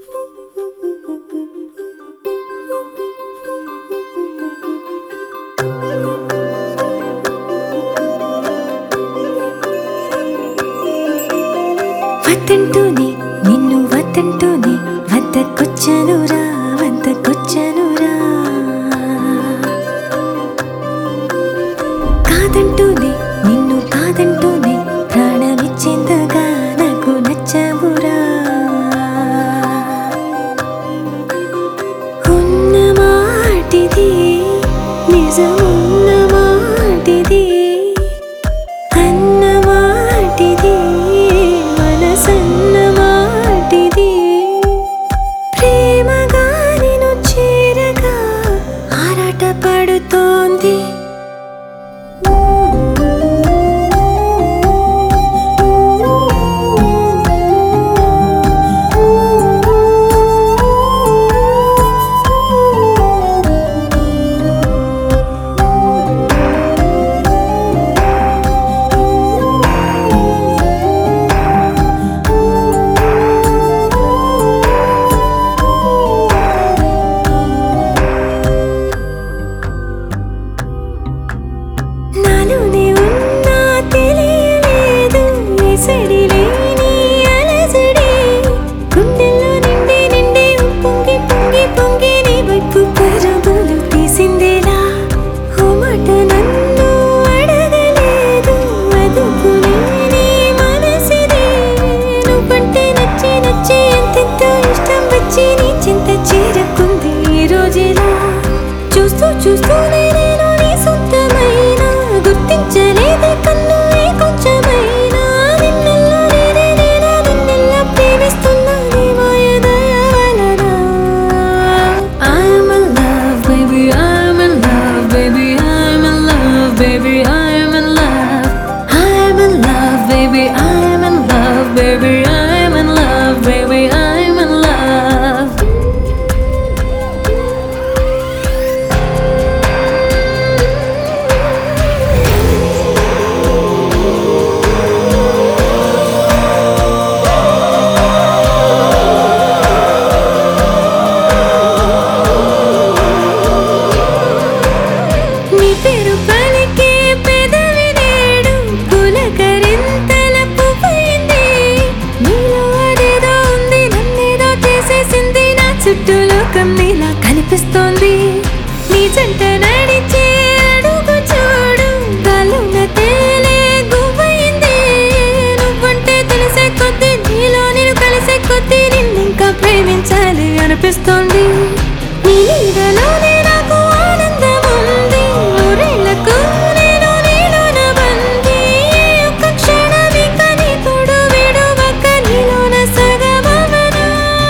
వద్దంటూనే నిన్ను వద్దంటూనే వద్దకొచ్చానురా వద్దకొచ్చానురా కాదంటూనే నిన్ను కాదంటూనే ప్రాణమిచ్చేంతగా నాకు నచ్చావురా ఉన్న మాటిది నిజమున్న మాటిది అన్న మాటిది మనసన్న మాటిది ప్రేమగా నేను చేరగా ఆరాట పడుతోంది నాలోనే ఉన్నా తెలియలేదు ఎసడి లేని అలజడి గుండెల్లో నిండి నిండి పొంగి పొంగి పొంగి నీ వైపు పరుగులు తీసిందేలా ఓ మాట నన్ను అడగలేదు అదుపులేని మనసిది నువ్వంటే నచ్చి నచ్చి ఎంతెంతో ఇష్టం వచ్చి నీ చింత చేరుకుంది ఈ రోజేలా చూస్తూ చూస్తూనే నేను నీ సొంతమైనా గుర్తించలేదే కన్ను ఏ కొంచెమైనా నిన్నెల్లా నేనే నేనా నిన్నెల్లా ప్రేమిస్తున్నా నీ మాయదయ వలన I'm in love, baby, I'm in love, baby, I'm in love, baby, I'm in love. I'm in love, baby, I'm in love, baby, I'm in love, baby, I'm in love. నీ పేరు పలికే పెదవి నేడు పులకరింతల పువ్వైంది నీలో అదేదో ఉంది నన్నేదో చేసేసింది నా చుట్టూ లోకం నీలా కనిపిస్తోంది నీ జంట నడిచే అడుగు చూడు గాలున తేలే గువ్వైంది నువ్వంటే తెలిసే కొద్దీ నీలో నేను కలిసే కొద్దీ నిన్నింకా ప్రేమించాలి అనిపిస్తోంది నీ నీడలోనే నాకు ఆనందం ఉంది నూరేళ్లకు నేను నీలోన బందీ ఒక్క క్షణమిక నీ తోడు విడువక నీలోన సగమవనా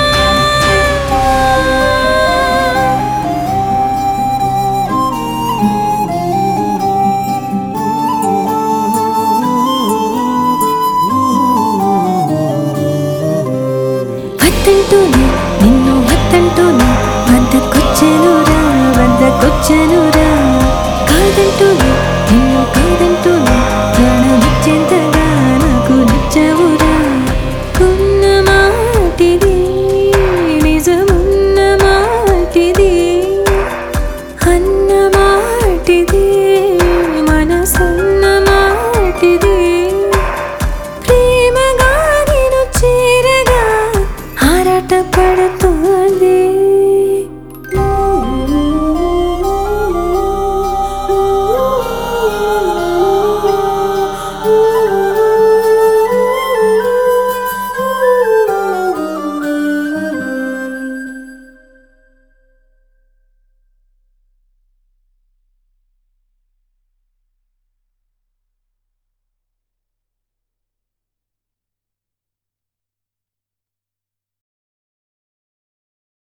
వద్దంటూనే నిన్ను వద్దంటూనే వద్దకొచ్చానురా వద్దకొచ్చానురా కాదంటూనే నిన్ను కాదంటూనే ప్రాణమిచ్చేంతగా నాకు నచ్చావురా ఉన్న మాటిది నిజమున్న మాటిది అన్న మాటిది మనసన్న మాటిది ప్రేమగా నేను చేరగా ఆరాట పడుతోంది